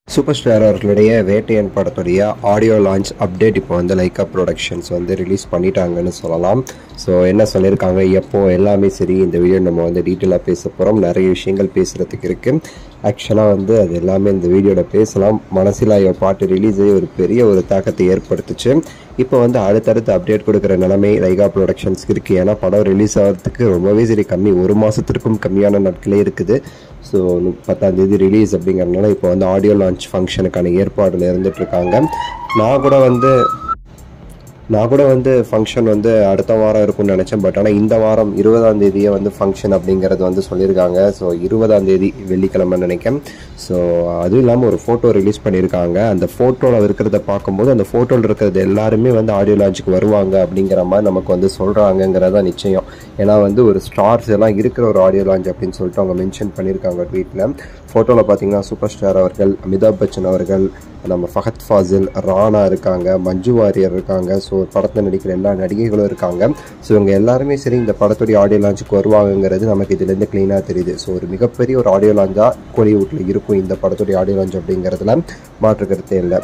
super star அவர்களுடைய வேட்டையன் படத்துடைய audio launch update இப்போ வந்து லைக்கா ப்ரொடக்ஷன்ஸ் வந்து ரிலீஸ் பண்ணிட்டாங்கன்னு சொல்லலாம் ஸோ என்ன சொல்லியிருக்காங்க எப்போ எல்லாமே சரி இந்த வீடியோ நம்ம வந்து டீட்டெயிலாக பேச போகிறோம் நிறைய விஷயங்கள் பேசுகிறதுக்கு இருக்குது ஆக்சுவலாக வந்து அது எல்லாமே இந்த வீடியோட பேசலாம் மனசில் ஐயோ பாட்டு ரிலீஸ் ஆகி ஒரு பெரிய ஒரு தாக்கத்தை ஏற்படுத்துச்சு இப்போ வந்து அடுத்தடுத்து அப்டேட் கொடுக்குற நிலைமை லைகா ப்ரொடக்ஷன்ஸ்க்கு இருக்குது ஏன்னா படம் ரிலீஸ் ஆகிறதுக்கு ரொம்பவே சரி கம்மி ஒரு மாதத்திற்கும் கம்மியான நாட்களே இருக்குது ஸோ பத்தாம் தேதி ரிலீஸ் அப்படிங்கிறதுனால இப்போ வந்து ஆடியோ லான்ச் ஃபங்க்ஷனுக்கான ஏற்பாடுல இருந்துட்டு இருக்காங்க நான் கூட வந்து நான் கூட வந்து ஃபங்க்ஷன் வந்து அடுத்த வாரம் இருக்கும்னு நினச்சேன் பட் ஆனால் இந்த வாரம் இருபதாம் தேதியே வந்து ஃபங்க்ஷன் அப்படிங்கிறது வந்து சொல்லியிருக்காங்க ஸோ இருபதாம் தேதி வெள்ளிக்கிழமை நினைக்கிறேன் ஸோ அதுவும் இல்லாமல் ஒரு ஃபோட்டோ ரிலீஸ் பண்ணியிருக்காங்க அந்த ஃபோட்டோவில் இருக்கிறத பார்க்கும்போது அந்த ஃபோட்டோவில் இருக்கிறது எல்லாருமே வந்து ஆடியோ லான்ச்சுக்கு வருவாங்க அப்படிங்கிற மாதிரி நமக்கு வந்து சொல்கிறாங்கங்கிறதா நிச்சயம் ஏன்னா வந்து ஒரு ஸ்டார்ஸ் எல்லாம் இருக்கிற ஒரு ஆடியோ லான்ச் அப்படின்னு சொல்லிட்டு அவங்க மென்ஷன் பண்ணியிருக்காங்க ட்வீட்டில் ஃபோட்டோவில் பார்த்தீங்கன்னா சூப்பர் ஸ்டார் அவர்கள் அமிதாப் பச்சன் அவர்கள் நம்ம ஃபஹத் ஃபாசில் ராணா இருக்காங்க மஞ்சு வாரியர் இருக்காங்க ஸோ படத்தில் நடிக்கிற எல்லா நடிகைகளும் இருக்காங்க ஸோ இவங்க எல்லாருமே சரி இந்த படத்துடைய ஆடியோ லான்ச்சுக்கு வருவாங்கங்கிறது நமக்கு இதுலேருந்து க்ளீனாக தெரியுது ஸோ ஒரு மிகப்பெரிய ஒரு ஆடியோ லான்ச்சாக கோலிவுட்டில் இருக்கும் இந்த படத்துடைய ஆடியோ லான்ச் அப்படிங்கிறதுல மாற்று கருத்தே இல்லை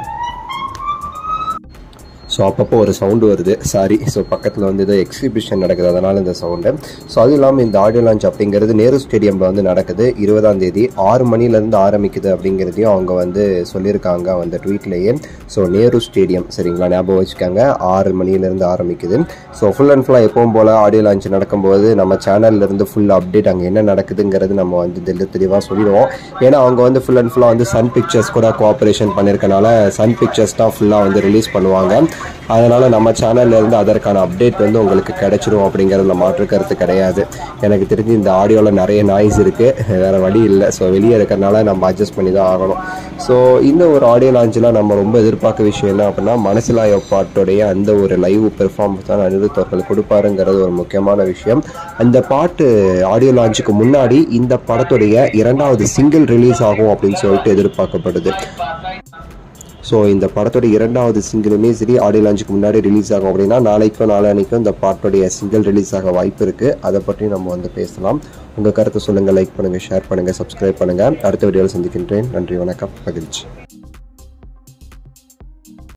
ஸோ அப்பப்போ ஒரு சவுண்டு வருது சாரி ஸோ பக்கத்தில் வந்து ஏதோ எக்ஸிபிஷன் நடக்குது அதனால் இந்த சவுண்டு ஸோ அதுவும் இல்லாமல் இந்த ஆடியோ லான்ச் அப்படிங்கிறது நேரு ஸ்டேடியமில் வந்து நடக்குது இருபதாம் தேதி ஆறு மணிலேருந்து ஆரம்பிக்குது அப்படிங்கிறதையும் அவங்க வந்து சொல்லியிருக்காங்க அந்த ட்வீட்லேயே ஸோ நேரு ஸ்டேடியம் சரிங்களா ஞாபகம் வச்சுக்கோங்க ஆறு மணிலேருந்து ஆரம்பிக்குது ஸோ ஃபுல் அண்ட் ஃபுல்லாக எப்பவும் போல் ஆடியோ லான்ச் நடக்கும்போது நம்ம சேனல்லேருந்து ஃபுல் அப்டேட் அங்கே என்ன நடக்குதுங்கிறது நம்ம வந்து தெளி தெளிவாக சொல்லிடுவோம் ஏன்னா அவங்க வந்து ஃபுல் அண்ட் ஃபுல்லாக வந்து சன் பிக்சர்ஸ் கூட கோஆப்ரேஷன் பண்ணியிருக்கனால சன் பிக்சர்ஸ் தான் ஃபுல்லாக வந்து ரிலீஸ் பண்ணுவாங்க அதனால் நம்ம சேனல்ல இருந்து அதற்கான அப்டேட் வந்து உங்களுக்கு கிடைச்சிரும் அப்படிங்கிறதுல மாற்று கருத்து கிடையாது எனக்கு தெரிஞ்சு இந்த ஆடியோவில் நிறைய நாய்ஸ் இருக்குது வேறு வழி இல்லை ஸோ வெளியே இருக்கிறனால நம்ம அட்ஜஸ்ட் பண்ணி தான் ஆகணும் ஸோ இந்த ஒரு ஆடியோ லான்ச்சில் நம்ம ரொம்ப எதிர்பார்க்க விஷயம் என்ன அப்படின்னா மனசிலாய பாட்டுடைய அந்த ஒரு லைவ் பெர்ஃபார்மன்ஸ் தான் அனிருத் அவர்கள் கொடுப்பாருங்கிறது ஒரு முக்கியமான விஷயம் அந்த பாட்டு ஆடியோ லான்ச்சுக்கு முன்னாடி இந்த படத்துடைய இரண்டாவது சிங்கிள் ரிலீஸ் ஆகும் அப்படின்னு சொல்லிட்டு எதிர்பார்க்கப்படுது ஸோ இந்த படத்தோட இரண்டாவது சிங்கிளுமே சரி ஆடியோ லான்ச்சுக்கு முன்னாடி ரிலீஸ் ஆகும் அப்படின்னா நாளைக்கும் நாளானிக்கும் இந்த பாட்டோடைய சிங்கிள் ரிலீஸ் ஆக வாய்ப்பு இருக்குது அதை பற்றி நம்ம வந்து பேசலாம் உங்கள் கருத்தை சொல்லுங்கள் லைக் பண்ணுங்கள் ஷேர் பண்ணுங்கள் சப்ஸ்கிரைப் பண்ணுங்கள் அடுத்த வீடியோவில் சந்திக்கின்றேன் நன்றி வணக்கம் மகிழ்ச்சி